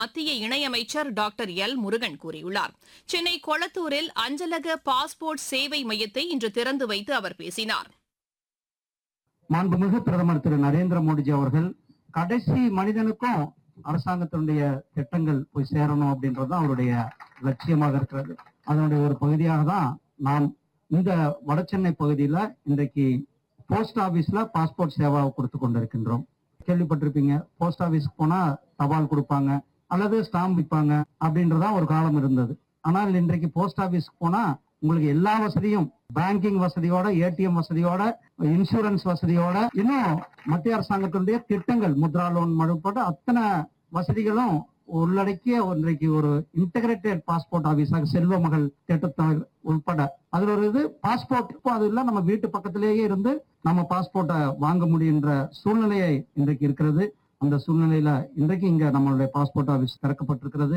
மத்திய இணையமைச்சர் doctor L Murugan கூறியுள்ளார் சென்னை கொளத்தூரில் அஞ்சலக பாஸ்போர்ட் சேவை மையத்தை இன்று திறந்து வைத்து அவர் பேசினார் மாண்புமிகு பிரதமர் திரு நரேந்திர மோடிஜி அவர்கள் கடைசி மனிதனுக்கும் அரசாங்கத்தினுடைய திட்டங்கள் போய் சேரணும் அப்படின்றது அவருடைய லட்சியமாக இருக்கிறது அதனுடைய ஒரு பகுதியாக தான் நாம் இந்த வடசென்னை பகுதியில இன்றைக்கு போஸ்ட் ஆபீஸ்ல பாஸ்போர்ட் சேவாவை கொடுத்து கொண்டிருக்கின்றோம் கேள்விப்பட்டிருப்பீங்க போஸ்ட் ஆபீஸ்க்கு போனா தபால் கொடுப்பாங்க அல்லது ஸ்டாம்ப் விற்பாங்க அப்படின்றதா ஒரு காலம் இருந்தது ஆனால் இன்றைக்கு போஸ்ட் ஆபீஸ்க்கு போனா உங்களுக்கு எல்லா வசதியும் பேங்கிங் வசதியோட ஏடிஎம் வசதியோட இன்சூரன்ஸ் வசதியோட இன்னும் மத்திய அரசாங்கத்தினுடைய திட்டங்கள் முத்ரா லோன் உட்பட அத்தனை வசதிகளும் உள்ளடக்கிய இன்றைக்கு ஒரு இன்டகிரேட்டட் பாஸ்போர்ட் ஆபீஸாக செல்வ மகள் திட்டத்தை உட்பட அதுல ஒரு இது பாஸ்போர்ட் இப்போ அது இல்ல நம்ம வீட்டு பக்கத்திலேயே இருந்து நம்ம பாஸ்போர்ட்டை வாங்க முடியுன்ற சூழ்நிலையை இன்றைக்கு இருக்கிறது அந்த சூழ்நிலையில இன்றைக்கு இங்க நம்மளுடைய பாஸ்போர்ட் ஆபீஸ் திறக்கப்பட்டிருக்கிறது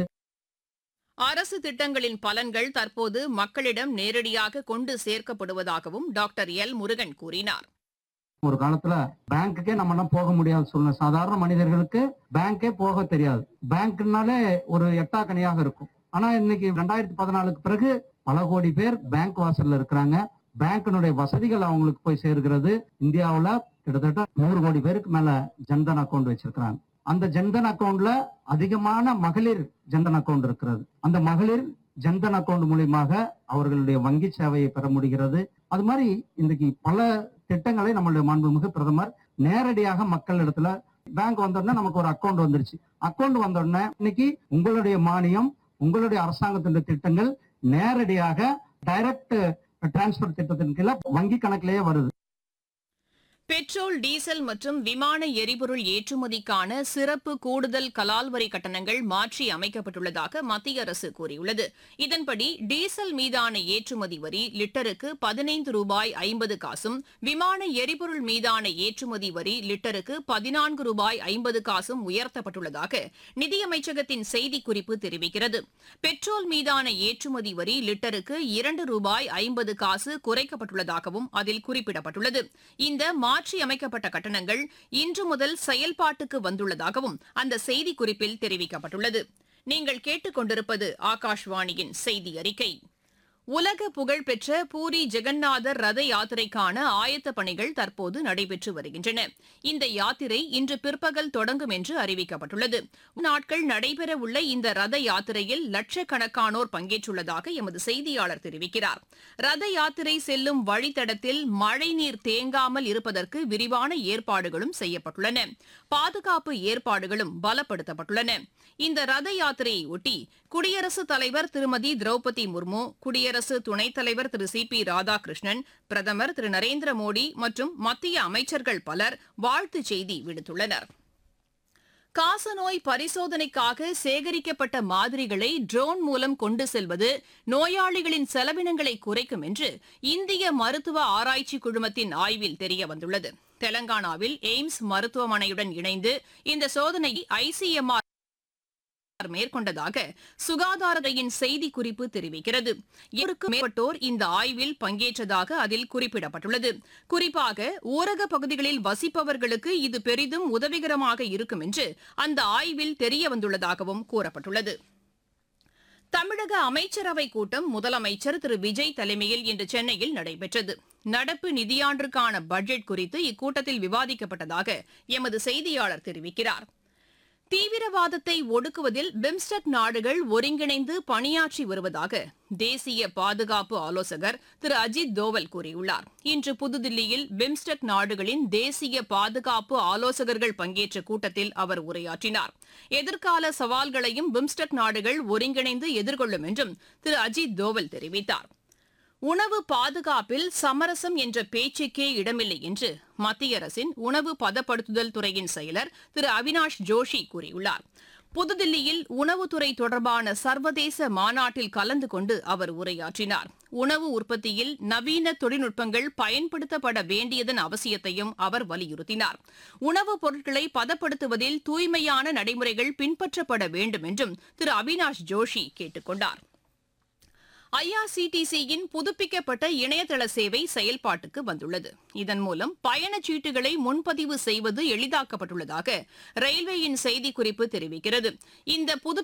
அரசு திட்டங்களின் பலன்கள் தற்போது மக்களிடம் நேரடியாக கொண்டு சேர்க்கப்படுவதாகவும் டாக்டர் எல் முருகன் கூறினார் ஒரு காலத்துல பேங்க்குக்கே நம்ம எல்லாம் போக முடியாத சூழ்நிலை சாதாரண மனிதர்களுக்கு பேங்க்கே போக தெரியாது பேங்க்னாலே ஒரு எட்டாக்கணியாக இருக்கும் ஆனா இன்னைக்கு ரெண்டாயிரத்தி பதினாலுக்கு பிறகு பல கோடி பேர் பேங்க் வாசல்ல இருக்கிறாங்க பேங்கினுடைய வசதிகள் அவங்களுக்கு போய் சேர்கிறது இந்தியாவுல கிட்டத்தட்ட நூறு கோடி பேருக்கு மேல ஜன்தன் அக்கௌண்ட் வச்சிருக்கிறாங்க அந்த ஜன்தன் அக்கௌண்ட்ல அதிகமான மகளிர் ஜன்தன் அக்கௌண்ட் இருக்கிறது அந்த மகளிர் ஜன்தன் அக்கௌண்ட் மூலியமாக அவர்களுடைய வங்கி சேவையை பெற முடிகிறது அது மாதிரி இன்றைக்கு பல திட்டங்களை நம்மளுடைய மாண்புமிகு பிரதமர் நேரடியாக மக்கள் இடத்துல பேங்க் வந்தோடனே நமக்கு ஒரு அக்கௌண்ட் வந்துருச்சு அக்கௌண்ட் வந்தோடனே இன்னைக்கு உங்களுடைய மானியம் உங்களுடைய அரசாங்கத்தினுடைய திட்டங்கள் நேரடியாக டைரக்ட் டிரான்ஸ்பர் திட்டத்தின் கீழே வங்கி கணக்கிலேயே வருது பெட்ரோல் டீசல் மற்றும் விமான எரிபொருள் ஏற்றுமதிக்கான சிறப்பு கூடுதல் கலால் வரி கட்டணங்கள் மாற்றி அமைக்கப்பட்டுள்ளதாக மத்திய அரசு கூறியுள்ளது இதன்படி டீசல் மீதான ஏற்றுமதி வரி லிட்டருக்கு பதினைந்து ரூபாய் ஐம்பது காசும் விமான எரிபொருள் மீதான ஏற்றுமதி வரி லிட்டருக்கு பதினான்கு ரூபாய் ஐம்பது காசும் உயர்த்தப்பட்டுள்ளதாக நிதியமைச்சகத்தின் செய்திக்குறிப்பு தெரிவிக்கிறது பெட்ரோல் மீதான ஏற்றுமதி வரி லிட்டருக்கு இரண்டு ரூபாய் ஐம்பது காசு குறைக்கப்பட்டுள்ளதாகவும் அதில் குறிப்பிடப்பட்டுள்ளது இந்த மாற்றி அமைக்கப்பட்ட கட்டணங்கள் இன்று முதல் செயல்பாட்டுக்கு வந்துள்ளதாகவும் அந்த செய்திக்குறிப்பில் தெரிவிக்கப்பட்டுள்ளது நீங்கள் கேட்டுக்கொண்டிருப்பது ஆகாஷ்வாணியின் செய்தி அறிக்கை உலக புகழ்பெற்ற பூரி ஜெகநாதர் ரத யாத்திரைக்கான ஆயத்த பணிகள் தற்போது நடைபெற்று வருகின்றன இந்த யாத்திரை இன்று பிற்பகல் தொடங்கும் என்று அறிவிக்கப்பட்டுள்ளது நாட்கள் நடைபெறவுள்ள இந்த ரத யாத்திரையில் லட்சக்கணக்கானோர் பங்கேற்றுள்ளதாக எமது செய்தியாளர் தெரிவிக்கிறார் ரத யாத்திரை செல்லும் வழித்தடத்தில் மழைநீர் தேங்காமல் இருப்பதற்கு விரிவான ஏற்பாடுகளும் செய்யப்பட்டுள்ளன பாதுகாப்பு ஏற்பாடுகளும் பலப்படுத்தப்பட்டுள்ளன இந்த ரத யாத்திரையை ஒட்டி குடியரசுத் தலைவர் திருமதி திரௌபதி முர்மு குடியரசு துணைத் தலைவர் திரு சி பி ராதாகிருஷ்ணன் பிரதமர் திரு நரேந்திர மோடி மற்றும் மத்திய அமைச்சர்கள் பலர் வாழ்த்துச் செய்தி விடுத்துள்ளனர் காசநோய் பரிசோதனைக்காக சேகரிக்கப்பட்ட மாதிரிகளை ட்ரோன் மூலம் கொண்டு செல்வது நோயாளிகளின் செலவினங்களை குறைக்கும் என்று இந்திய மருத்துவ ஆராய்ச்சி குழுமத்தின் ஆய்வில் தெரியவந்துள்ளது தெலங்கானாவில் எய்ம்ஸ் மருத்துவமனையுடன் இணைந்து இந்த சோதனையை ஐசிஎம்ஆர் மேற்கொண்டதாக சுகாதாரத்துறையின் செய்திக்குறிப்பு தெரிவிக்கிறது இருக்கும் மேற்பட்டோர் இந்த ஆய்வில் பங்கேற்றதாக அதில் குறிப்பிடப்பட்டுள்ளது குறிப்பாக ஊரக பகுதிகளில் வசிப்பவர்களுக்கு இது பெரிதும் உதவிகரமாக இருக்கும் என்று அந்த ஆய்வில் தெரியவந்துள்ளதாகவும் கூறப்பட்டுள்ளது தமிழக அமைச்சரவை கூட்டம் முதலமைச்சர் திரு விஜய் தலைமையில் இன்று சென்னையில் நடைபெற்றது நடப்பு நிதியாண்டிற்கான பட்ஜெட் குறித்து இக்கூட்டத்தில் விவாதிக்கப்பட்டதாக எமது செய்தியாளர் தெரிவிக்கிறார் தீவிரவாதத்தை ஒடுக்குவதில் பிம்ஸ்டெக் நாடுகள் ஒருங்கிணைந்து பணியாற்றி வருவதாக தேசிய பாதுகாப்பு ஆலோசகர் திரு அஜித் தோவல் கூறியுள்ளார் இன்று புதுதில்லியில் பிம்ஸ்டெக் நாடுகளின் தேசிய பாதுகாப்பு ஆலோசகர்கள் பங்கேற்ற கூட்டத்தில் அவர் உரையாற்றினார் எதிர்கால சவால்களையும் பிம்ஸ்டெக் நாடுகள் ஒருங்கிணைந்து எதிர்கொள்ளும் என்றும் திரு அஜித் தோவல் தெரிவித்தார் உணவு பாதுகாப்பில் சமரசம் என்ற பேச்சுக்கே இடமில்லை என்று மத்திய அரசின் உணவு பதப்படுத்துதல் துறையின் செயலர் திரு அவினாஷ் ஜோஷி கூறியுள்ளார் புதுதில்லியில் உணவுத்துறை தொடர்பான சர்வதேச மாநாட்டில் கலந்து கொண்டு அவர் உரையாற்றினார் உணவு உற்பத்தியில் நவீன தொழில்நுட்பங்கள் பயன்படுத்தப்பட வேண்டியதன் அவசியத்தையும் அவர் வலியுறுத்தினார் உணவுப் பொருட்களை பதப்படுத்துவதில் தூய்மையான நடைமுறைகள் பின்பற்றப்பட வேண்டும் என்றும் திரு அவினாஷ் ஜோஷி கேட்டுக் கொண்டார் ஐஆர்சிடிசியின் புதுப்பிக்கப்பட்ட இணையதள சேவை செயல்பாட்டுக்கு வந்துள்ளது இதன் மூலம் பயணச்சீட்டுகளை முன்பதிவு செய்வது எளிதாக்கப்பட்டுள்ளதாக ரயில்வேயின் செய்திக்குறிப்பு தெரிவிக்கிறது இந்த புது